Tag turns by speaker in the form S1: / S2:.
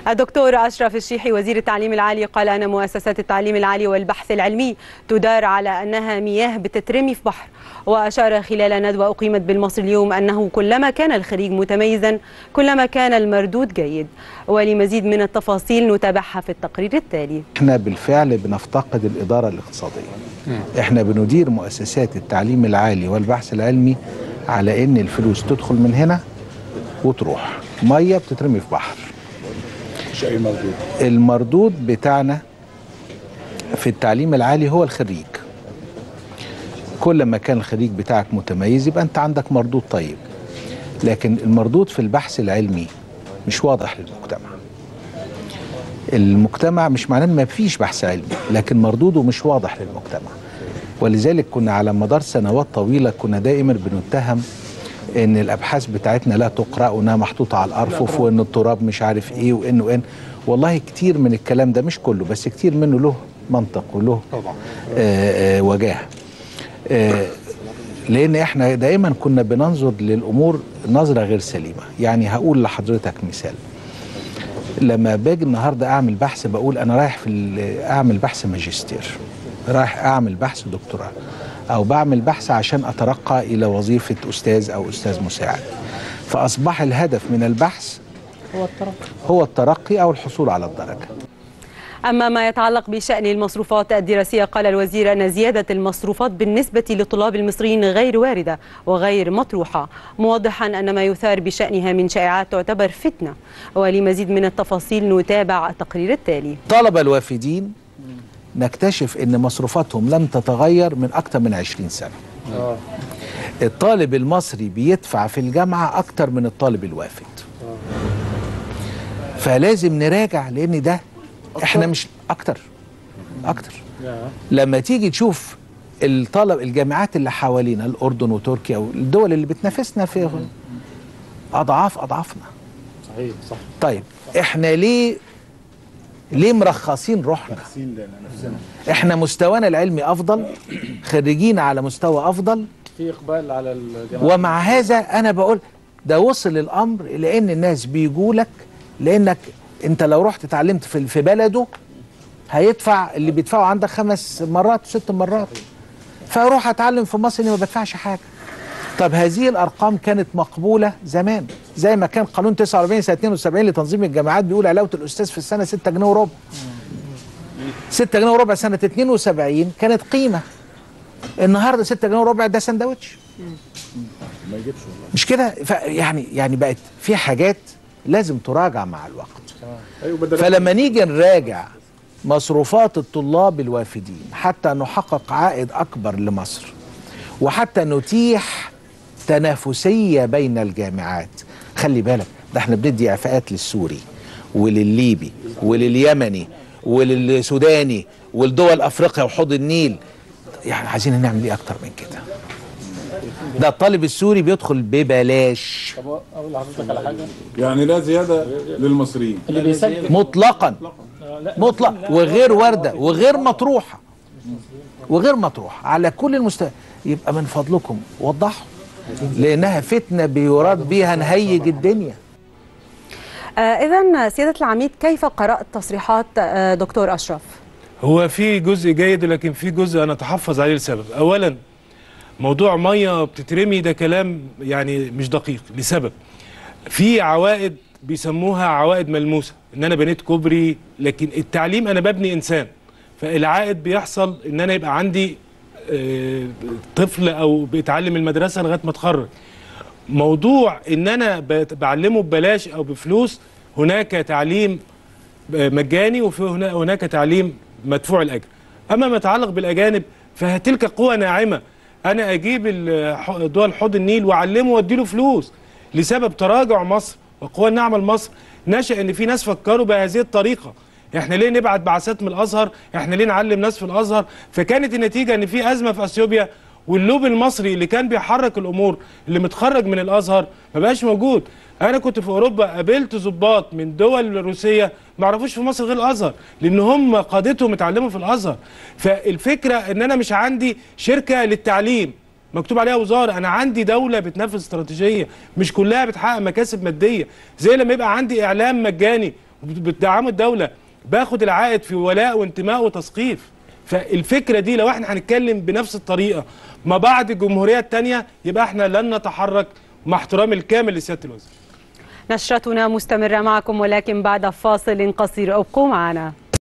S1: الدكتور أشرف الشيحي وزير التعليم العالي قال أن مؤسسات التعليم العالي والبحث العلمي تدار على أنها مياه بتترمي في بحر وأشار خلال ندوة أقيمت بالمصري اليوم أنه كلما كان الخريج متميزا كلما كان المردود جيد ولمزيد من التفاصيل نتابعها في التقرير التالي
S2: احنا بالفعل بنفتقد الإدارة الاقتصادية احنا بندير مؤسسات التعليم العالي والبحث العلمي على ان الفلوس تدخل من هنا وتروح ميه بتترمي في بحر
S3: مش اي مردود
S2: المردود بتاعنا في التعليم العالي هو الخريج كل ما كان الخريج بتاعك متميز يبقى انت عندك مردود طيب لكن المردود في البحث العلمي مش واضح للمجتمع المجتمع مش معناه ان ما فيش بحث علمي لكن مردوده مش واضح للمجتمع ولذلك كنا على مدار سنوات طويله كنا دائما بنتهم ان الابحاث بتاعتنا لا تقرا وانها محطوطه على الارفف وان التراب مش عارف ايه وان وان والله كتير من الكلام ده مش كله بس كتير منه له منطق وله
S3: طبعا
S2: آه آه وجاهه آه لان احنا دائما كنا بننظر للامور نظره غير سليمه يعني هقول لحضرتك مثال لما باجي النهارده اعمل بحث بقول انا رايح في ال- اعمل بحث ماجستير رايح اعمل بحث دكتوراه او بعمل بحث عشان اترقى الى وظيفه استاذ او استاذ مساعد فاصبح الهدف من البحث
S1: هو الترقي
S2: هو الترقي او الحصول على الدرجه
S1: أما ما يتعلق بشأن المصروفات الدراسية قال الوزير أن زيادة المصروفات بالنسبة للطلاب المصريين غير واردة وغير مطروحة موضحا أن ما يثار بشأنها من شائعات تعتبر فتنة ولمزيد من التفاصيل نتابع التقرير التالي
S2: طلبة الوافدين نكتشف ان مصروفاتهم لم تتغير من اكثر من 20 سنه
S3: اه
S2: الطالب المصري بيدفع في الجامعه اكتر من الطالب الوافد فلازم نراجع لان ده احنا مش اكتر اكتر
S3: يا
S2: لما تيجي تشوف الطلب الجامعات اللي حوالينا الاردن وتركيا والدول اللي بتنافسنا في اضعاف اضعافنا
S3: صحيح صح
S2: طيب احنا ليه ليه مرخصين روحنا
S3: تحسين لنا نفسنا
S2: احنا مستوانا العلمي افضل خريجين على مستوى افضل
S3: في اقبال على الجامعه
S2: ومع هذا انا بقول ده وصل الامر الى ان الناس بيجوا لك لانك انت لو رحت اتعلمت في في بلده هيدفع اللي بيدفعه عندك خمس مرات ست مرات فاروح اتعلم في مصر اني ما بدفعش حاجه طب هذه الارقام كانت مقبوله زمان زي ما كان قانون 49 سنه 72 لتنظيم الجامعات بيقول علاوه الاستاذ في السنه 6 جنيه وربع 6 جنيه وربع سنه 72 كانت قيمه النهارده 6 جنيه وربع ده سندوتش
S3: ما يجيبش والله
S2: مش كده ف- يعني يعني بقت في حاجات لازم تراجع مع الوقت
S3: ايوه بدل
S2: فلما نيجي نراجع مصروفات الطلاب الوافدين حتى نحقق عائد اكبر لمصر وحتى نتيح تنافسيه بين الجامعات خلي بالك ده احنا بندي اعفاءات للسوري وللليبي ولليمني وللسوداني ولدول افريقيا وحوض النيل يعني عايزين نعمل ايه اكتر من كده ده الطالب السوري بيدخل ببلاش
S3: طب اقول لحضرتك على حاجه
S4: يعني لا زياده للمصريين
S3: اللي بيسجل
S2: مطلقا مطلق وغير وارده وغير مطروحه وغير مطروحه على كل المستوى يبقى من فضلكم وضحوا لانها فتنه بيراد بيها نهيج الدنيا
S1: آه إذا سيادة العميد كيف قرأت تصريحات آه دكتور أشرف؟
S5: هو في جزء جيد لكن في جزء انا اتحفظ عليه لسبب اولا موضوع ميه بتترمي ده كلام يعني مش دقيق لسبب في عوائد بيسموها عوائد ملموسه ان انا بنيت كوبري لكن التعليم انا ببني انسان فالعائد بيحصل ان انا يبقى عندي آه، طفل او بيتعلم المدرسه لغايه ما اتخرج موضوع ان انا بت- بعلمه ببلاش او بفلوس هناك تعليم مجاني وفي هنا- هناك تعليم مدفوع الاجر اما ما يتعلق بالاجانب فتلك قوة ناعمة انا اجيب ال- دول حوض النيل واعلمه واديله فلوس لسبب تراجع مصر والقوى الناعمة لمصر نشأ ان في ناس فكروا بهذه الطريقة احنا ليه نبعت بعثات من الازهر احنا ليه نعلم ناس في الازهر فكانت النتيجة ان في ازمة في اثيوبيا واللوب المصري اللي كان بيحرك الامور اللي متخرج من الازهر ما بقاش موجود انا كنت في اوروبا قابلت ضباط من دول روسيه ما يعرفوش في مصر غير الازهر لان هم قادتهم اتعلموا في الازهر فالفكره ان انا مش عندي شركه للتعليم مكتوب عليها وزاره انا عندي دوله بتنفذ استراتيجيه مش كلها بتحقق مكاسب ماديه زي لما يبقى عندي اعلام مجاني بتدعموا الدوله باخد العائد في ولاء وانتماء وتثقيف فالفكره دي لو احنا هنتكلم بنفس الطريقه ما بعد الجمهوريه الثانيه يبقى احنا لن نتحرك مع احترامي الكامل لسياده الوزير
S1: نشرتنا مستمرة معكم ولكن بعد فاصل قصير ابقوا معنا